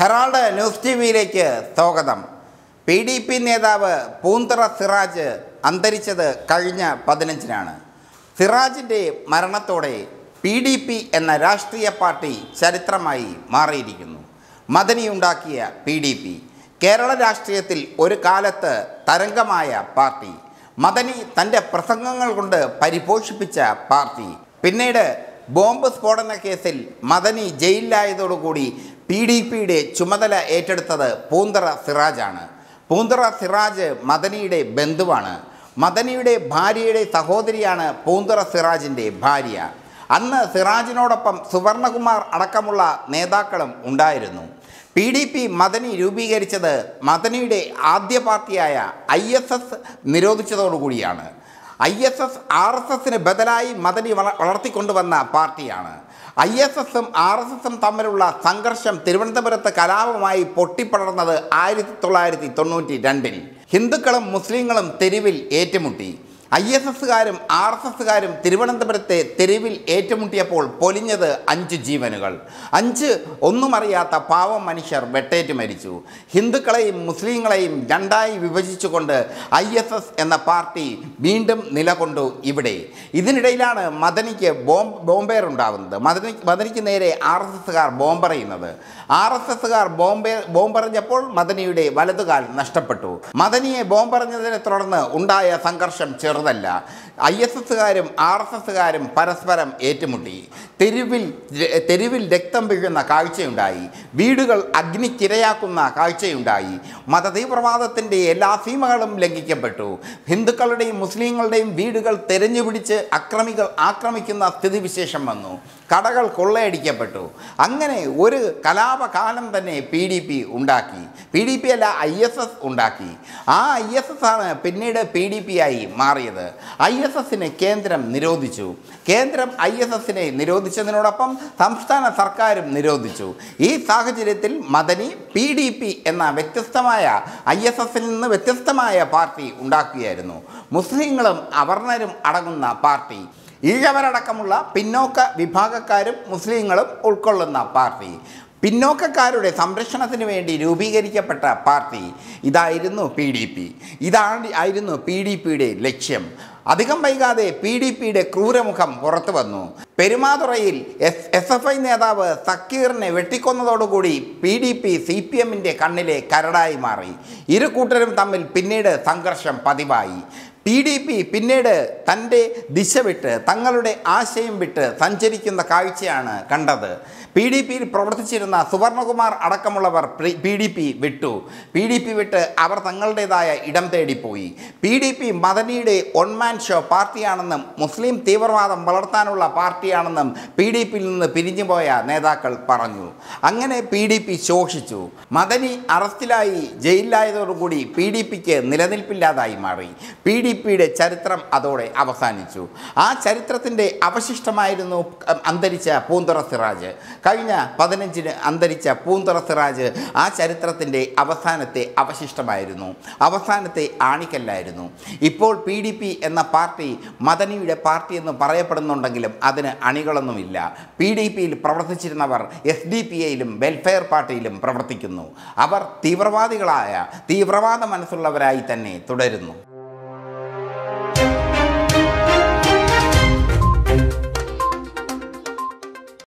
Herald news T വിയിലേക്ക് സ്വാഗതം P D P നേതാവ് പൂന്തറ സിറാജ് അന്തരിച്ചത് കഴിഞ്ഞ പതിനഞ്ചിനാണ് സിറാജിൻ്റെ മരണത്തോടെ പി ഡി പി എന്ന രാഷ്ട്രീയ പാർട്ടി ചരിത്രമായി മാറിയിരിക്കുന്നു മദനിയുണ്ടാക്കിയ പി ഡി പി കേരള രാഷ്ട്രീയത്തിൽ ഒരു കാലത്ത് തരംഗമായ പാർട്ടി മദനി തൻ്റെ പ്രസംഗങ്ങൾ കൊണ്ട് പരിപോഷിപ്പിച്ച പാർട്ടി പിന്നീട് ബോംബ് സ്ഫോടന കേസിൽ മദനി ജയിലിലായതോടുകൂടി പി ഡി പിയുടെ ചുമതല ഏറ്റെടുത്തത് പൂന്തറ സിറാജാണ് പൂന്തറ സിറാജ് മദനിയുടെ ബന്ധുവാണ് മദനിയുടെ ഭാര്യയുടെ സഹോദരിയാണ് പൂന്തറ സിറാജിൻ്റെ ഭാര്യ അന്ന് സിറാജിനോടൊപ്പം സുവർണകുമാർ അടക്കമുള്ള നേതാക്കളും ഉണ്ടായിരുന്നു പി ഡി പി മദനി രൂപീകരിച്ചത് മദനിയുടെ ആദ്യ പാർട്ടിയായ ഐ എസ് എസ് നിരോധിച്ചതോടുകൂടിയാണ് I S S R S എസിന് ബദലായി മദനി വള വളർത്തിക്കൊണ്ടുവന്ന പാർട്ടിയാണ് ഐ എസ് എസും ആർ എസ് എസും തമ്മിലുള്ള സംഘർഷം തിരുവനന്തപുരത്ത് കലാപമായി പൊട്ടിപ്പടർന്നത് ആയിരത്തി തൊള്ളായിരത്തി തൊണ്ണൂറ്റി രണ്ടിൽ ഹിന്ദുക്കളും മുസ്ലിങ്ങളും തെരുവിൽ ഏറ്റുമുട്ടി ഐ എസ് എസുകാരും ആർ എസ് എസുകാരും തിരുവനന്തപുരത്തെ തെരുവിൽ ഏറ്റുമുട്ടിയപ്പോൾ പൊലിഞ്ഞത് അഞ്ച് ജീവനുകൾ അഞ്ച് ഒന്നും അറിയാത്ത പാവം മനുഷ്യർ വെട്ടേറ്റ് മരിച്ചു ഹിന്ദുക്കളെയും മുസ്ലിങ്ങളെയും രണ്ടായി വിഭജിച്ചുകൊണ്ട് ഐ എസ് എസ് എന്ന പാർട്ടി വീണ്ടും നിലകൊണ്ടു ഇവിടെ ഇതിനിടയിലാണ് മദനിക്ക് ബോംബ് ബോംബേർ ഉണ്ടാകുന്നത് മദനി മദനിക്ക് നേരെ ആർ എസ് എസുകാർ ബോംബെറിയുന്നത് ആർ എസ് എസുകാർ ബോംബെ ബോംബെറിഞ്ഞപ്പോൾ മദനിയുടെ വലതുകാൽ നഷ്ടപ്പെട്ടു മദനിയെ ബോംബെറിഞ്ഞതിനെ തുടർന്ന് ഉണ്ടായ സംഘർഷം ചെറുതല്ല ഐ എസ് എസുകാരും ആർ എസ് എസുകാരും പരസ്പരം ഏറ്റുമുട്ടി തെരുവിൽ തെരുവിൽ രക്തം വീഴുന്ന കാഴ്ചയുണ്ടായി വീടുകൾ അഗ്നിക്കിരയാക്കുന്ന കാഴ്ചയുണ്ടായി മതതീവ്രവാദത്തിൻ്റെ എല്ലാ സീമകളും ലംഘിക്കപ്പെട്ടു ഹിന്ദുക്കളുടെയും മുസ്ലിങ്ങളുടെയും വീടുകൾ തെരഞ്ഞുപിടിച്ച് അക്രമികൾ ആക്രമിക്കുന്ന സ്ഥിതിവിശേഷം വന്നു കടകൾ കൊള്ളയടിക്കപ്പെട്ടു അങ്ങനെ ഒരു കലാപകാലം തന്നെ പി ഡി പി ഉണ്ടാക്കി പി ഡി പി അല്ല ഐ എസ് എസ് ഉണ്ടാക്കി ആ ഐ എസ് എസ് ആണ് പിന്നീട് പി ഡി പി ആയി മാറിയത് ഐ എസ് എസിനെ കേന്ദ്രം നിരോധിച്ചു കേന്ദ്രം ഐ എസ് എസിനെ നിരോധിച്ചതിനോടൊപ്പം സംസ്ഥാന സർക്കാരും നിരോധിച്ചു ഈ സാഹചര്യത്തിൽ മദനി പി ഡി പി എന്ന വ്യത്യസ്തമായ ഐ എസ് എസിൽ നിന്ന് വ്യത്യസ്തമായ പാർട്ടി ഉണ്ടാക്കുകയായിരുന്നു മുസ്ലിങ്ങളും അവർണരും അടങ്ങുന്ന പാർട്ടി ഈഴവരടക്കമുള്ള പിന്നോക്ക വിഭാഗക്കാരും മുസ്ലിങ്ങളും ഉൾക്കൊള്ളുന്ന പാർട്ടി പിന്നോക്കക്കാരുടെ സംരക്ഷണത്തിന് വേണ്ടി രൂപീകരിക്കപ്പെട്ട പാർട്ടി ഇതായിരുന്നു പി ഡി പി ഇതാണ് ആയിരുന്നു പി ഡി പിയുടെ ലക്ഷ്യം അധികം വൈകാതെ പി ഡി പിയുടെ ക്രൂരമുഖം പുറത്തു വന്നു പെരുമാതുറയിൽ എസ് എസ് എഫ് ഐ നേതാവ് സക്കീറിനെ വെട്ടിക്കൊന്നതോടുകൂടി P D P C P എമ്മിൻ്റെ കണ്ണിലെ കരടായി മാറി ഇരു കൂട്ടരും തമ്മിൽ പിന്നീട് സംഘർഷം പതിവായി പി ഡി പി പിന്നീട് തൻ്റെ ദിശ വിട്ട് തങ്ങളുടെ ആശയം വിട്ട് സഞ്ചരിക്കുന്ന കാഴ്ചയാണ് കണ്ടത് പി ഡി പിയിൽ പ്രവർത്തിച്ചിരുന്ന സുവർണകുമാർ അടക്കമുള്ളവർ പി ഡി പി വിട്ടു പി ഡി പി വിട്ട് അവർ തങ്ങളുടേതായ ഇടം തേടിപ്പോയി പി ഡി പി മദനിയുടെ ഒൺമാൻ ഷോ പാർട്ടിയാണെന്നും മുസ്ലിം തീവ്രവാദം വളർത്താനുള്ള പാർട്ടിയാണെന്നും പി ഡി പിയിൽ നിന്ന് പിരിഞ്ഞുപോയ നേതാക്കൾ പറഞ്ഞു അങ്ങനെ പി ഡി പി ശോഷിച്ചു മദനി അറസ്റ്റിലായി ജയിലിലായതോടുകൂടി പി ഡി പിക്ക് നിലനിൽപ്പില്ലാതായി മാറി പി ഡി പിയുടെ ചരിത്രം അതോടെ അവസാനിച്ചു ആ ചരിത്രത്തിൻ്റെ അവശിഷ്ടമായിരുന്നു അന്തരിച്ച പൂന്തറ സിറാജ് കഴിഞ്ഞ പതിനഞ്ചിന് അന്തരിച്ച പൂന്തറ സിറാജ് ആ ചരിത്രത്തിൻ്റെ അവസാനത്തെ അവശിഷ്ടമായിരുന്നു അവസാനത്തെ ആണിക്കല്ലായിരുന്നു ഇപ്പോൾ പി ഡി പി എന്ന പാർട്ടി മദനിയുടെ പാർട്ടി എന്ന് പറയപ്പെടുന്നുണ്ടെങ്കിലും അതിന് അണികളൊന്നുമില്ല പി ഡി പിയിൽ പ്രവർത്തിച്ചിരുന്നവർ എസ് ഡി പി ഐയിലും വെൽഫെയർ പാർട്ടിയിലും പ്രവർത്തിക്കുന്നു അവർ തീവ്രവാദികളായ തീവ്രവാദ മനസ്സുള്ളവരായി തന്നെ തുടരുന്നു